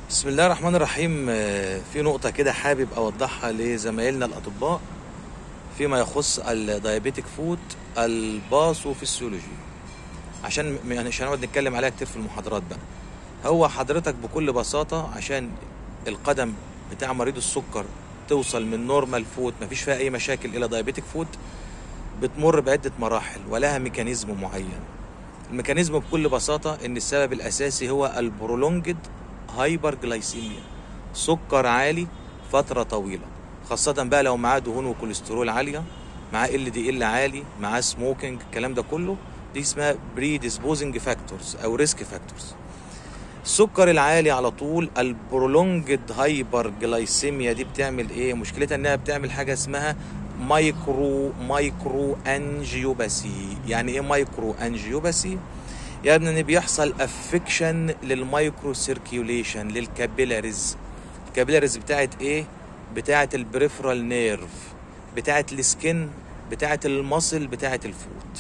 بسم الله الرحمن الرحيم آه، في نقطة كده حابب أوضحها لزمايلنا الأطباء فيما يخص الدايابيتك فود الباثوفيسيولوجي عشان يعني مش هنقعد نتكلم عليها كتير في المحاضرات بقى هو حضرتك بكل بساطة عشان القدم بتاع مريض السكر توصل من نورمال فود مفيش فيها أي مشاكل إلى دايابيتك فود بتمر بعدة مراحل ولها ميكانيزم معين الميكانيزم بكل بساطة إن السبب الأساسي هو البرولونجد هايبر جلايسيميا سكر عالي فترة طويلة خاصة بقى لو معاه دهون وكوليسترول عالية معاه ال دي ال عالي معاه سموكينج الكلام ده كله دي اسمها بري ديسبوزنج فاكتورز او ريسك فاكتورز السكر العالي على طول البرولونجد هايبر جلايسيميا دي بتعمل ايه مشكلتها انها بتعمل حاجه اسمها مايكرو مايكرو انجيوباسي يعني ايه مايكرو انجيوباسي يعني ان بيحصل افكشن للمايكرو سيركيوليشن للكابيلاريز الكابيلاريز بتاعت ايه بتاعت البريفرال نيرف بتاعت السكن بتاعت المصل بتاعت الفوت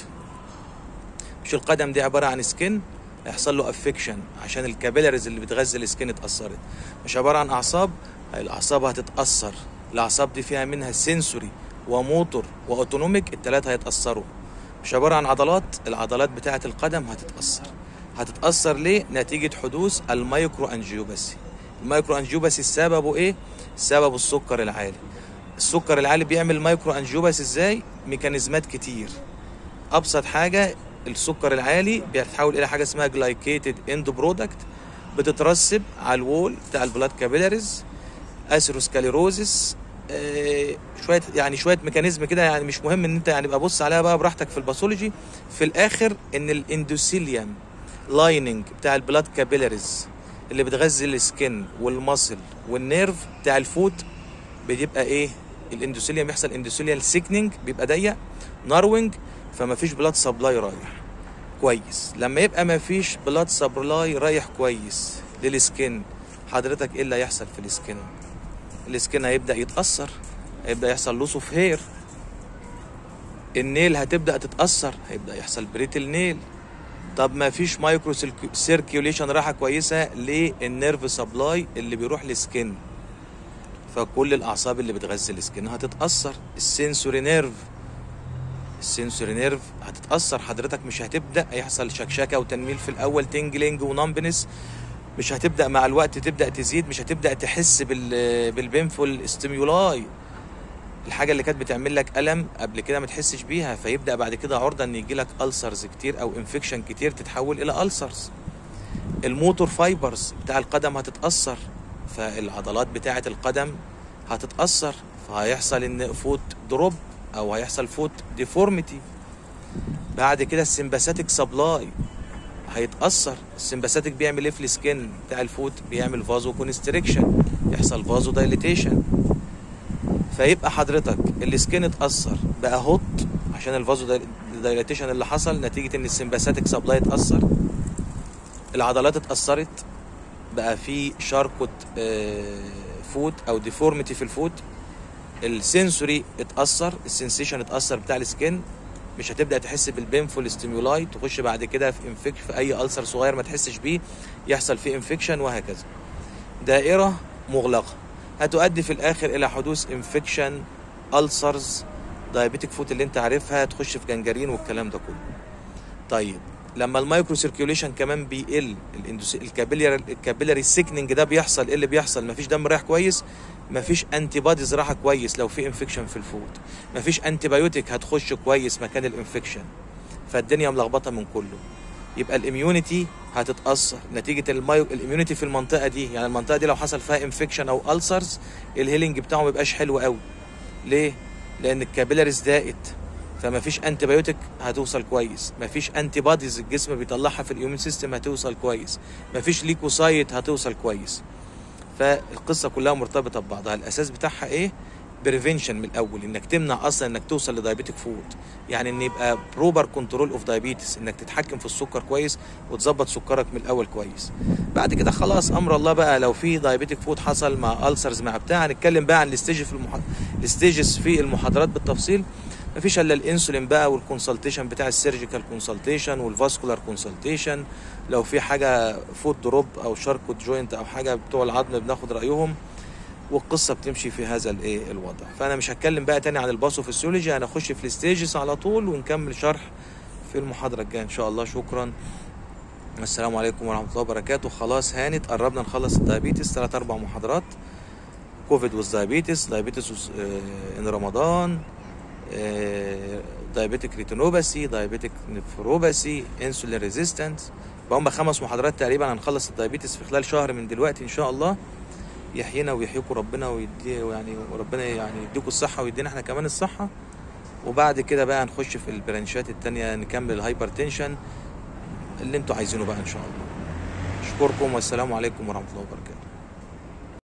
مش القدم دي عباره عن سكن يحصل له افكشن عشان الكابيلاريز اللي بتغذي السكن اتاثرت مش عباره عن اعصاب الاعصاب هتتاثر الاعصاب دي فيها منها سنسوري وموتور واوتونوميك الثلاثه هيتاثروا مش عباره عن عضلات العضلات بتاعه القدم هتتاثر هتتاثر ليه نتيجه حدوث المايكرو انجيوباسي المايكرو انجيوباسي سببه ايه سببه السكر العالي السكر العالي بيعمل مايكرو انجيوباسي ازاي ميكانيزمات كتير ابسط حاجه السكر العالي بيتحول الى حاجه اسمها جلايكيتد اند برودكت بتترسب على الوول بتاع البلاد كابيلاريز اثيروسكاليروزس آه، شويه يعني شويه ميكانيزم كده يعني مش مهم ان انت يعني بقى بص عليها بقى براحتك في الباثولوجي في الاخر ان الاندوثيليوم لايننج بتاع البلاد كابيلاريز اللي بتغذي السكن والمصل والنيرف بتاع الفوت بيبقى ايه الاندوثيليوم يحصل اندوثيليال سيكنينج بيبقى ضيق ناروينج فما فيش بلاد سبلاي رايح كويس لما يبقى ما فيش بلاد سبلاي رايح كويس للسكن حضرتك ايه اللي هيحصل في السكن السكن هيبدا يتاثر هيبدا يحصل لوس اوف هير النيل هتبدا تتاثر هيبدا يحصل بريتل نيل طب ما فيش مايكرو سيركيوليشن راحه كويسه للنيرف سبلاي اللي بيروح للسكن فكل الاعصاب اللي بتغذي السكن هتتاثر السنسوري نيرف السنسوري نيرف هتتاثر حضرتك مش هتبدا يحصل شكشكه وتنميل في الاول تنجلينج ونامبنس مش هتبدا مع الوقت تبدا تزيد مش هتبدا تحس بال بالبينفول ستيمولاي الحاجه اللي كانت بتعمل لك الم قبل كده ما تحسش بيها فيبدا بعد كده عرضه ان يجي لك السرز كتير او انفكشن كتير تتحول الى السرز الموتور فايبرز بتاع القدم هتتاثر فالعضلات بتاعه القدم هتتاثر فهيحصل ان فوت دروب او هيحصل فوت ديفورميتي بعد كده السمباثيك سبلاي هيتاثر السمباثيك بيعمل ايه في السكن بتاع الفوت بيعمل فازو كونستريكشن يحصل فازو دايليتيشن فيبقى حضرتك السكن اتاثر بقى هوت عشان الفازو دايليتيشن اللي حصل نتيجه ان السمباثيك سبلاي اتاثر العضلات اتاثرت بقى في شاركوت فوت او ديفورميتي في الفوت السنسوري اتاثر السنسيشن اتاثر بتاع السكن مش هتبدا تحس بالبينفول ستيمولاي تخش بعد كده في انفكشن في اي ألسر صغير ما تحسش بيه يحصل فيه انفكشن وهكذا دائره مغلقه هتؤدي في الاخر الى حدوث انفكشن ألسرز دايابيتك فوت اللي انت عارفها تخش في جنجرين والكلام ده كله طيب لما المايكرو سيركيوليشن كمان بيقل الكابيلاري الكابيلاري سيكننج ده بيحصل ايه اللي بيحصل مفيش دم رايح كويس مفيش انتي بوديز راحه كويس لو في انفكشن في الفود مفيش انتي بايوتيك هتخش كويس مكان الانفكشن فالدنيا ملخبطه من كله يبقى الاميونيتي هتتاثر نتيجه المايو الاميونيتي في المنطقه دي يعني المنطقه دي لو حصل فيها انفكشن او السرز الهيلينج بتاعه ما يبقاش حلو قوي ليه لان الكابيلاريز ضاقت فما فيش انتي بايوتيك هتوصل كويس ما فيش انتي بوديز الجسم بيطلعها في الاميون سيستم هتوصل كويس ما فيش ليكوسايت هتوصل كويس فالقصه كلها مرتبطه ببعضها الاساس بتاعها ايه بريفنشن من الاول انك تمنع اصلا انك توصل لدايابيتك فود يعني ان يبقى بروبر كنترول اوف دايابيتس انك تتحكم في السكر كويس وتظبط سكرك من الاول كويس بعد كده خلاص امر الله بقى لو في دايابيتك فود حصل مع السرز مع بتاع هنتكلم بقى عن الستيج في المح... الستيجز في المحاضرات بالتفصيل مفيش الا الانسولين بقى والكونسلتيشن بتاع السيرجيكال كونسلتيشن والفاسكولار كونسلتيشن لو في حاجه فوت دروب او شاركوت جوينت او حاجه بتوع العظم بناخد رايهم والقصه بتمشي في هذا الايه الوضع فانا مش هتكلم بقى تاني عن الباثوفيسيولوجي انا اخش في الستيجز على طول ونكمل شرح في المحاضره الجايه ان شاء الله شكرا السلام عليكم ورحمه الله وبركاته خلاص هانت قربنا نخلص الدايابيتس ثلاث اربع محاضرات كوفيد والدايابيتس دايابيتس ان رمضان دايابيتك ريتينوباثي دايابيتك نفروباثي انسولين ريزيستنت هم خمس محاضرات تقريبا هنخلص الدايابيتس في خلال شهر من دلوقتي ان شاء الله يحيينا ويحييكم ربنا ويدي يعني وربنا يعني يديكم الصحه ويدينا احنا كمان الصحه وبعد كده بقى هنخش في البرانشات التانية نكمل الهايبر تنشن اللي انتوا عايزينه بقى ان شاء الله اشكركم والسلام عليكم ورحمه الله وبركاته